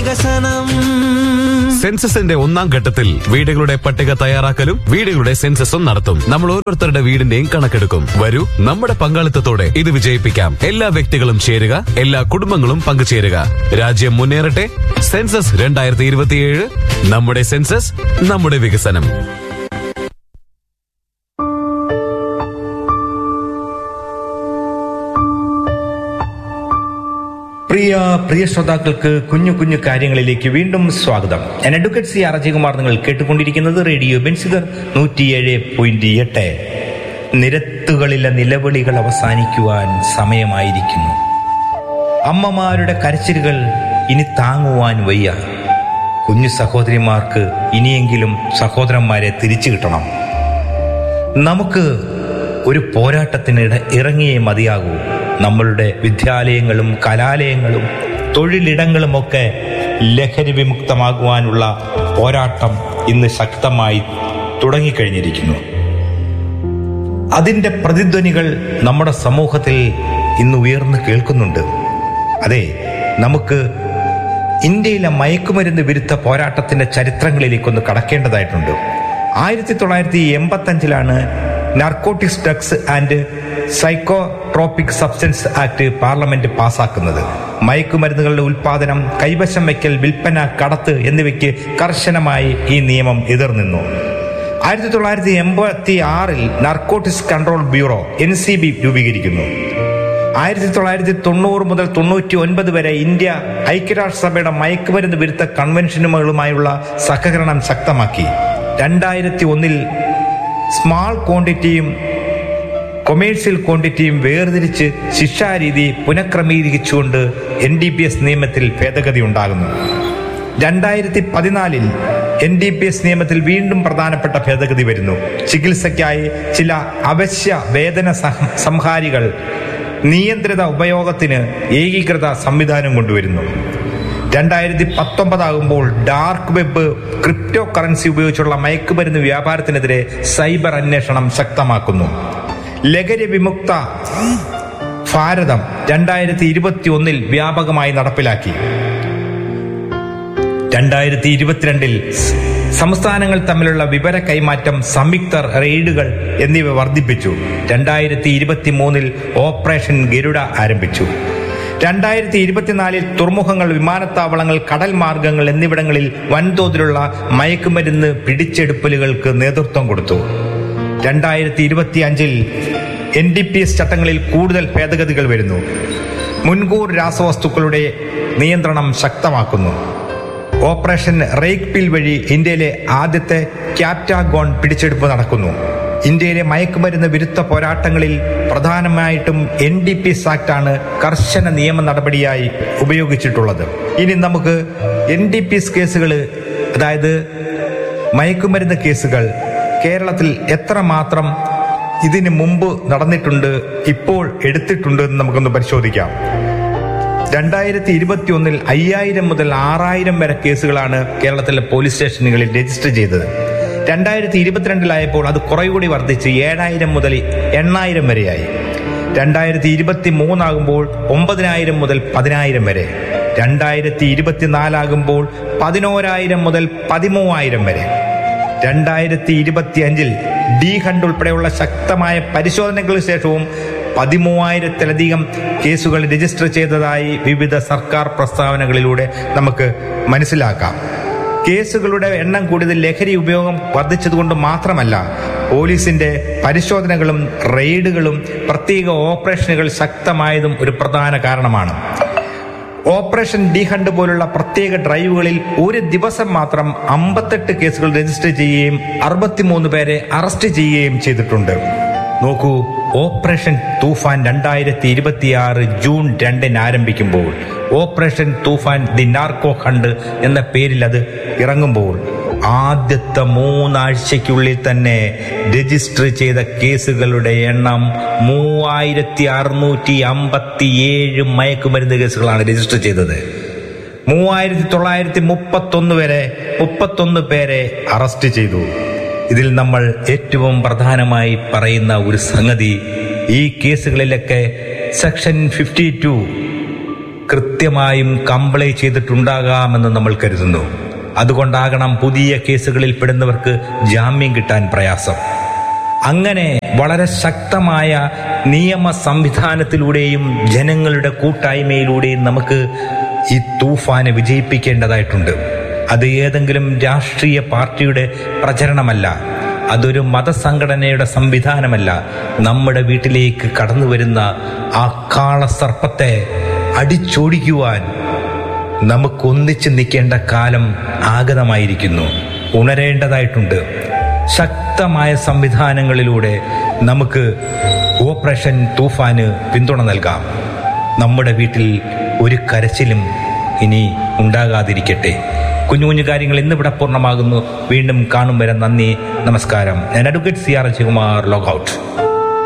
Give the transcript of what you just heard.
വികസനം സെൻസസിന്റെ ഒന്നാം ഘട്ടത്തിൽ വീടുകളുടെ പട്ടിക തയ്യാറാക്കലും വീടുകളുടെ സെൻസസും നടത്തും നമ്മൾ ഓരോരുത്തരുടെ വീടിന്റെയും കണക്കെടുക്കും വരൂ നമ്മുടെ പങ്കാളിത്തത്തോടെ ഇത് വിജയിപ്പിക്കാം എല്ലാ വ്യക്തികളും ചേരുക എല്ലാ കുടുംബങ്ങളും പങ്കുചേരുക രാജ്യം മുന്നേറട്ടെ സെൻസസ് രണ്ടായിരത്തി ഇരുപത്തിയേഴ് നമ്മുടെ സെൻസസ് നമ്മുടെ വികസനം പ്രിയ പ്രിയ ശ്രോതാക്കൾക്ക് കുഞ്ഞു കുഞ്ഞു കാര്യങ്ങളിലേക്ക് വീണ്ടും സ്വാഗതം ഞാൻ അഡ്വക്കേറ്റ് സി ആർ അജയകുമാർ നിങ്ങൾ കേട്ടുകൊണ്ടിരിക്കുന്നത് റേഡിയോ ബെൻസിഗർ നൂറ്റിയേഴ് പോയിന്റ് എട്ട് നിരത്തുകളിലെ നിലവിളികൾ അവസാനിക്കുവാൻ സമയമായിരിക്കുന്നു അമ്മമാരുടെ കരച്ചിലുകൾ ഇനി താങ്ങുവാൻ വയ്യ കുഞ്ഞു സഹോദരിമാർക്ക് ഇനിയെങ്കിലും സഹോദരന്മാരെ തിരിച്ചു കിട്ടണം നമുക്ക് ഒരു പോരാട്ടത്തിനിട ഇറങ്ങിയേ മതിയാകൂ നമ്മളുടെ വിദ്യാലയങ്ങളും കലാലയങ്ങളും തൊഴിലിടങ്ങളുമൊക്കെ ലഹരി വിമുക്തമാകുവാനുള്ള പോരാട്ടം ഇന്ന് ശക്തമായി തുടങ്ങിക്കഴിഞ്ഞിരിക്കുന്നു അതിന്റെ പ്രതിധ്വനികൾ നമ്മുടെ സമൂഹത്തിൽ ഇന്ന് ഉയർന്നു കേൾക്കുന്നുണ്ട് അതെ നമുക്ക് ഇന്ത്യയിലെ മയക്കുമരുന്ന് വിരുദ്ധ പോരാട്ടത്തിന്റെ ചരിത്രങ്ങളിലേക്കൊന്ന് കടക്കേണ്ടതായിട്ടുണ്ട് ആയിരത്തി തൊള്ളായിരത്തി എൺപത്തി അഞ്ചിലാണ് narcotics drugs and psychotropic substance act parliament പാസാക്കുന്നത് മയക്കുമരുന്നുകളുടെ ഉൽപാദനം കൈവശം വയ്ക്കൽ വിൽപ്പന കടത്ത് എന്നിവയ്ക്ക് കർശനമായി ഈ നിയമം എതിർനിന്നു ആയിരത്തി തൊള്ളായിരത്തി എൺപത്തി ആറിൽ narcotics control bureau N C B രൂപീകരിക്കുന്നു ആയിരത്തി തൊള്ളായിരത്തി തൊണ്ണൂറ് മുതൽ തൊണ്ണൂറ്റി ഒൻപത് വരെ ഇന്ത്യ ഐക്യരാഷ്ട്രസഭയുടെ മയക്കുമരുന്ന് വിരുദ്ധ കൺവെൻഷനുകളുമായുള്ള സഹകരണം ശക്തമാക്കി രണ്ടായിരത്തി ഒന്നിൽ സ്മാൾ ക്വാണ്ടിറ്റിയും കൊമേഴ്സ്യൽ ക്വാണ്ടിറ്റിയും വേർതിരിച്ച് ശിക്ഷാരീതി പുനഃക്രമീകരിച്ചുകൊണ്ട് എൻ ഡി പി എസ് നിയമത്തിൽ ഭേദഗതി ഉണ്ടാകുന്നു രണ്ടായിരത്തി പതിനാലിൽ എൻ ഡി പി എസ് നിയമത്തിൽ വീണ്ടും പ്രധാനപ്പെട്ട ഭേദഗതി വരുന്നു ചികിത്സയ്ക്കായി ചില അവശ്യ വേതന സഹ- സംഹാരികൾ നിയന്ത്രിത ഉപയോഗത്തിന് ഏകീകൃത സംവിധാനം കൊണ്ടുവരുന്നു രണ്ടായിരത്തി പത്തൊമ്പതാകുമ്പോൾ ഡാർക്ക് വെബ് ക്രിപ്റ്റോ കറൻസി ഉപയോഗിച്ചുള്ള മയക്കുമരുന്ന് വ്യാപാരത്തിനെതിരെ സൈബർ അന്വേഷണം ശക്തമാക്കുന്നു ലഹരി വിമുക്ത ഭാരതം രണ്ടായിരത്തി ഇരുപത്തി ഒന്നിൽ വ്യാപകമായി നടപ്പിലാക്കി രണ്ടായിരത്തി ഇരുപത്തിരണ്ടിൽ സ് സംസ്ഥാനങ്ങൾ തമ്മിലുള്ള വിവര കൈമാറ്റം സംയുക്ത റെയ്ഡുകൾ എന്നിവ വർദ്ധിപ്പിച്ചു രണ്ടായിരത്തി ഇരുപത്തി മൂന്നിൽ ഓപ്പറേഷൻ ഗരുഡ ആരംഭിച്ചു രണ്ടായിരത്തി ഇരുപത്തിനാലിൽ തുറമുഖങ്ങൾ വിമാനത്താവളങ്ങൾ കടൽ മാർഗങ്ങൾ എന്നിവിടങ്ങളിൽ വൻതോതിലുള്ള മയക്കുമരുന്ന് പിടിച്ചെടുപ്പലുകൾക്ക് നേതൃത്വം കൊടുത്തു രണ്ടായിരത്തി ഇരുപത്തി അഞ്ചിൽ എൻ ഡി പി എസ് ചട്ടങ്ങളിൽ കൂടുതൽ ഭേദഗതികൾ വരുന്നു മുൻകൂർ രാസവസ്തുക്കളുടെ നിയന്ത്രണം ശക്തമാക്കുന്നു ഓപ്പറേഷൻ റേക്ക് പിൽ വഴി ഇന്ത്യയിലെ ആദ്യത്തെ ക്യാപ്റ്റാഗോൺ പിടിച്ചെടുപ്പ് നടക്കുന്നു ഇന്ത്യയിലെ മയക്കുമരുന്ന് വിരുദ്ധ പോരാട്ടങ്ങളിൽ പ്രധാനമായിട്ടും എൻ ഡി പി എസ് ആക്ടാണ് കർശന നിയമ നടപടിയായി ഉപയോഗിച്ചിട്ടുള്ളത് ഇനി നമുക്ക് എൻ ഡി പി എസ് കേസുകൾ അതായത് മയക്കുമരുന്ന് കേസുകൾ കേരളത്തിൽ എത്രമാത്രം ഇതിന് മുമ്പ് നടന്നിട്ടുണ്ട് ഇപ്പോൾ എടുത്തിട്ടുണ്ട് എന്ന് നമുക്കൊന്ന് പരിശോധിക്കാം രണ്ടായിരത്തി ഇരുപത്തി ഒന്നിൽ അയ്യായിരം മുതൽ ആറായിരം വരെ കേസുകളാണ് കേരളത്തിലെ പോലീസ് സ്റ്റേഷനുകളിൽ രജിസ്റ്റർ ചെയ്തത് രണ്ടായിരത്തി ഇരുപത്തിരണ്ടിലായപ്പോൾ അത് കുറേകൂടി വർദ്ധിച്ച് ഏഴായിരം മുതൽ എണ്ണായിരം വരെയായി രണ്ടായിരത്തി ഇരുപത്തി മൂന്നാകുമ്പോൾ ഒമ്പതിനായിരം മുതൽ പതിനായിരം വരെ രണ്ടായിരത്തി ഇരുപത്തിനാലാകുമ്പോൾ പതിനോരായിരം മുതൽ പതിമൂവായിരം വരെ രണ്ടായിരത്തി ഇരുപത്തി അഞ്ചിൽ ഡി ഹണ്ട് ഉൾപ്പെടെയുള്ള ശക്തമായ പരിശോധനകൾക്ക് ശേഷവും പതിമൂവായിരത്തിലധികം കേസുകൾ രജിസ്റ്റർ ചെയ്തതായി വിവിധ സർക്കാർ പ്രസ്താവനകളിലൂടെ നമുക്ക് മനസ്സിലാക്കാം കേസുകളുടെ എണ്ണം കൂടുതൽ ലഹരി ഉപയോഗം വർദ്ധിച്ചതുകൊണ്ട് മാത്രമല്ല പോലീസിന്റെ പരിശോധനകളും റെയ്ഡുകളും പ്രത്യേക ഓപ്പറേഷനുകൾ ശക്തമായതും ഒരു പ്രധാന കാരണമാണ് ഓപ്പറേഷൻ ഡി ഹണ്ട് പോലുള്ള പ്രത്യേക ഡ്രൈവുകളിൽ ഒരു ദിവസം മാത്രം അമ്പത്തെട്ട് കേസുകൾ രജിസ്റ്റർ ചെയ്യുകയും അറുപത്തിമൂന്ന് പേരെ അറസ്റ്റ് ചെയ്യുകയും ചെയ്തിട്ടുണ്ട് നോക്കൂ ഓപ്പറേഷൻ തൂഫാൻ രണ്ടായിരത്തി ഇരുപത്തിയാറ് ജൂൺ രണ്ടിന് ആരംഭിക്കുമ്പോൾ operation Toofan the narco hunt എന്ന പേരിൽ അത് ഇറങ്ങുമ്പോൾ ആദ്യത്തെ മൂന്നാഴ്ചയ്ക്കുള്ളിൽ തന്നെ രജിസ്റ്റർ ചെയ്ത കേസുകളുടെ എണ്ണം മൂവായിരത്തി അറുന്നൂറ്റി അമ്പത്തി ഏഴ് മയക്കുമരുന്ന് കേസുകളാണ് രജിസ്റ്റർ ചെയ്തത് മൂവായിരത്തി തൊള്ളായിരത്തി മുപ്പത്തൊന്ന് വരെ മുപ്പത്തൊന്ന് പേരെ അറസ്റ്റ് ചെയ്തു ഇതിൽ നമ്മൾ ഏറ്റവും പ്രധാനമായി പറയുന്ന ഒരു സംഗതി ഈ കേസുകളിലൊക്കെ സെക്ഷൻ ഫിഫ്റ്റി ടു കൃത്യമായും കംപ്ലൈ ചെയ്തിട്ടുണ്ടാകാമെന്ന് നമ്മൾ കരുതുന്നു അതുകൊണ്ടാകണം പുതിയ കേസുകളിൽ പെടുന്നവർക്ക് ജാമ്യം കിട്ടാൻ പ്രയാസം അങ്ങനെ വളരെ ശക്തമായ നിയമ സംവിധാനത്തിലൂടെയും ജനങ്ങളുടെ കൂട്ടായ്മയിലൂടെയും നമുക്ക് ഈ തൂഫാനെ വിജയിപ്പിക്കേണ്ടതായിട്ടുണ്ട് അത് ഏതെങ്കിലും രാഷ്ട്രീയ പാർട്ടിയുടെ പ്രചരണമല്ല അതൊരു മതസംഘടനയുടെ സംവിധാനമല്ല നമ്മുടെ വീട്ടിലേക്ക് കടന്നു വരുന്ന ആ കാളസർപ്പത്തെ അടിച്ചോടിക്കുവാൻ നമുക്കൊന്നിച്ച് നിൽക്കേണ്ട കാലം ആഗതമായിരിക്കുന്നു ഉണരേണ്ടതായിട്ടുണ്ട് ശക്തമായ സംവിധാനങ്ങളിലൂടെ നമുക്ക് ഓപ്പറേഷൻ തൂഫാന് പിന്തുണ നൽകാം നമ്മുടെ വീട്ടിൽ ഒരു കരച്ചിലും ഇനി ഉണ്ടാകാതിരിക്കട്ടെ കുഞ്ഞു കുഞ്ഞു കാര്യങ്ങൾ ഇന്നിവിടെ പൂർണ്ണമാകുന്നു വീണ്ടും കാണും വരെ നന്ദി നമസ്കാരം ഞാൻ advocate C R Ajayakumar logout